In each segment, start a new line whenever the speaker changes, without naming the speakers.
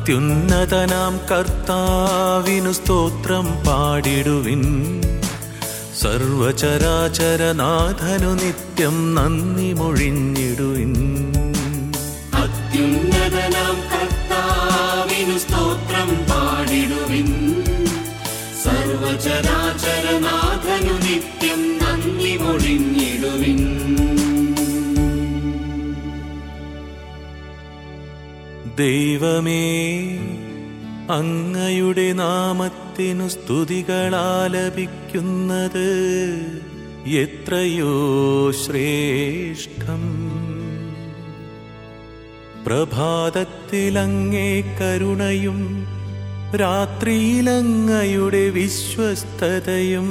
അത്യുന്നതനാം കർത്താവിനു സ്തോത്രം പാടിടുവിൻ സർവചരാചരനാഥനു നിത്യം നന്ദി മൊഴിഞ്ഞിടുവിൻ
അത്യുന്നതനാം കർത്താവിനു സ്തോത്രം പാടിടുവിൻ സർവചരാചരനാഥനു നിത്യം നന്ദി മൊഴിഞ്ഞിടുവിൻ
ദൈവമേ അങ്ങയുടെ നാമത്തിനു സ്തുതികളാലപിക്കുന്നത് എത്രയോ ശ്രേഷ്ഠം പ്രഭാതത്തിലങ്ങേ കരുണയും രാത്രിയിലങ്ങയുടെ വിശ്വസ്തതയും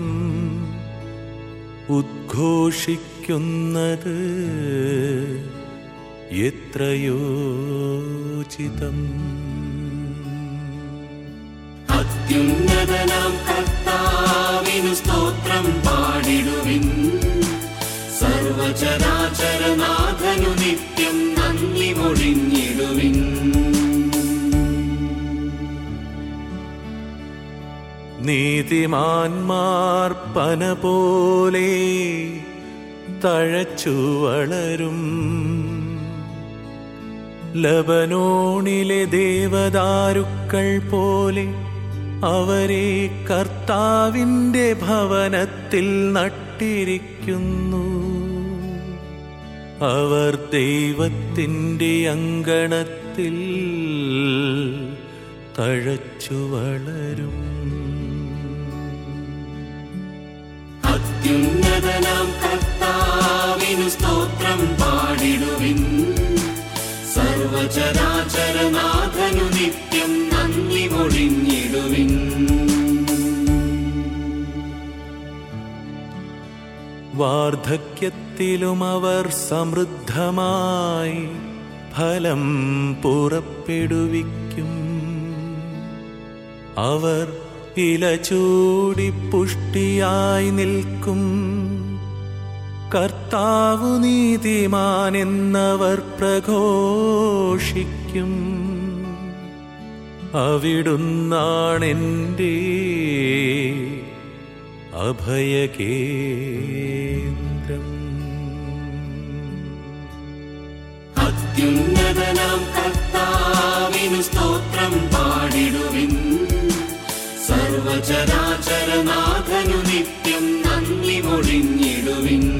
ഉദ്ഘോഷിക്കുന്നത് എത്രയോചിതം
അത്യുന്നതനാം കർത്താവിനു സ്തോത്രം പാടിടുവിൻ സർവചരാചരനാഥനു നിത്യം നന്ദി മൊഴിഞ്ഞിടുവിൻ
നീതിമാന്മാർ പന പോലെ തഴച്ചു വളരും ലബനോണിലെ ദേവദാരുക്കൾ പോലെ അവരെ കർത്താവിൻ്റെ ഭവനത്തിൽ നട്ടിരിക്കുന്നു അവർ ദൈവത്തിൻ്റെ അങ്കണത്തിൽ തഴച്ചു വളരും
അത്യുന്നതനാം കർത്താവിനു സ്തോത്രം പാടിടുവിൻ സർവചരാചരനാഥനു നിത്യം നന്ദി മൊഴിഞ്ഞിടുവിൻ
വാർദ്ധക്യത്തിലും അവർ സമൃദ്ധമായി ഫലം പുറപ്പെടുവിക്കും അവർ ഇല ചൂടി പുഷ്ടിയായി നിൽക്കും കർത്താവു നീതിമാൻ എന്നവർ പ്രഘോഷിക്കും അവിടുന്നാണെൻ്റെ അഭയകേന്ദ്രം
അത്യുന്നതനാം കർത്താവിനു സ്തോത്രം പാടിടുവിൻ സർവചരാചരനാഥനു നിത്യം നന്ദി മൊഴിഞ്ഞിടുവിൻ